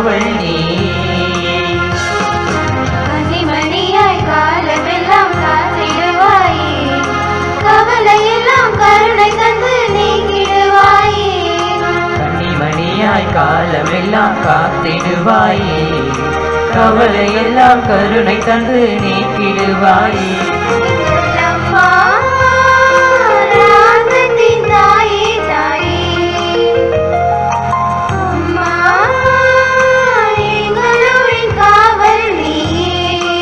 காவல் நீ கன்னிமணியாய் காலமெல்லாம் காத்திடுவாயே கவலையெல்லாம் கருணை தந்து நீக்கிடுவாயே கன்னிமணியாய் காலமெல்லாம் காத்திடுவாயே கவலையெல்லாம் கருணை தந்து நீக்கிடுவாயே அம்மா, ராசத்தின் தாயே, தாயே. அம்மா, எங்களோரின் காவல் நீயே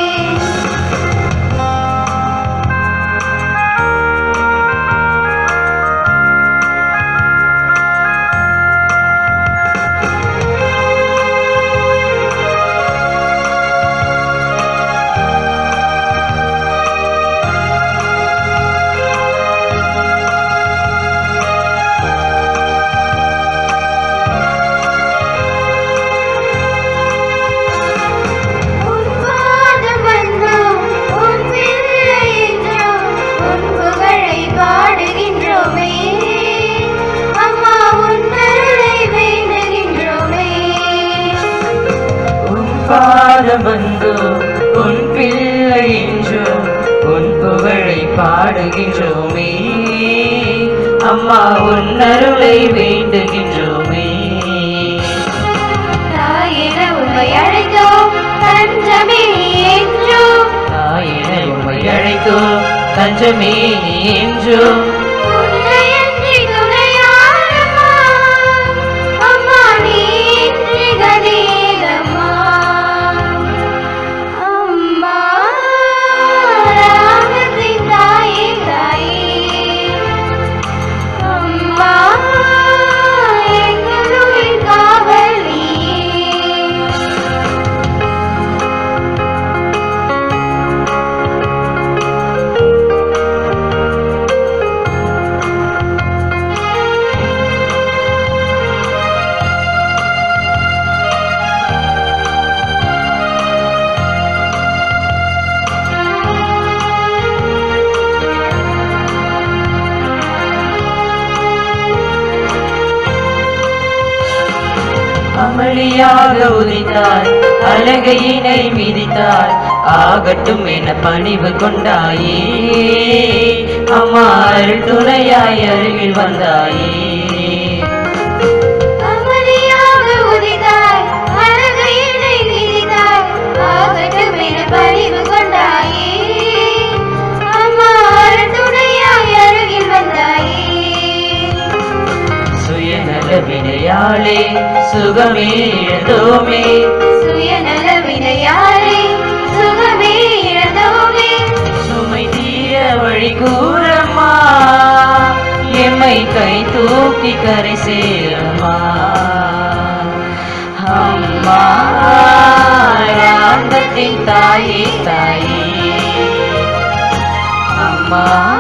உன் பாதம் வந்தோம், உன் பிள்ளை என்றோம், உன் புகழை பாடுகின்றோமே. அம்மா, உன் அருளை வேண்டுகின்றோமே. உன் பாதம் வந்து உன் பிள்ளை என்றும் உன் புகழை பாடுகின்றோமே அம்மா உன் அருளை வேண்டுகின்றோமே தாயென உம்மை அழைத்தோம், தஞ்சமே நீ என்றோம். தாயின உம்மை அழைத்தோம் தஞ்சமே நீ என்றும் உன்னையன்றி துணையாரம்மா. அம்மா, நீ இன்றி கதியேதம்மா. அம்மா, ராகத்தின் தாயே, தாயே. அம்மா, எங்களுயிர் காவல் நீயே. அமளியாக உதித்தாய் அழகையினை மிதித்தாய் ஆகட்டும் என பணிவு கொண்டாயே அம்மா அருள் துணையாய் அருகில் வந்தாயே அமளியாக உதித்தாய், அழகையினை மிதித்தாய், ஆகட்டும் என பணிவு கொண்டாயே. அம்மா, அருள்துணையாய் அருகில் வந்தாயே. சுயநல வினையாளே சுகமே இழந்தோமே சுயநல வினையாலே சுகமே இழந்தோமே. சுமை தீர வழி கூறம்மா எம்மை கை தூக்கி கரை சேரம்மா அம்மா ராந்தத்தின் தாயே தாயே அம்மா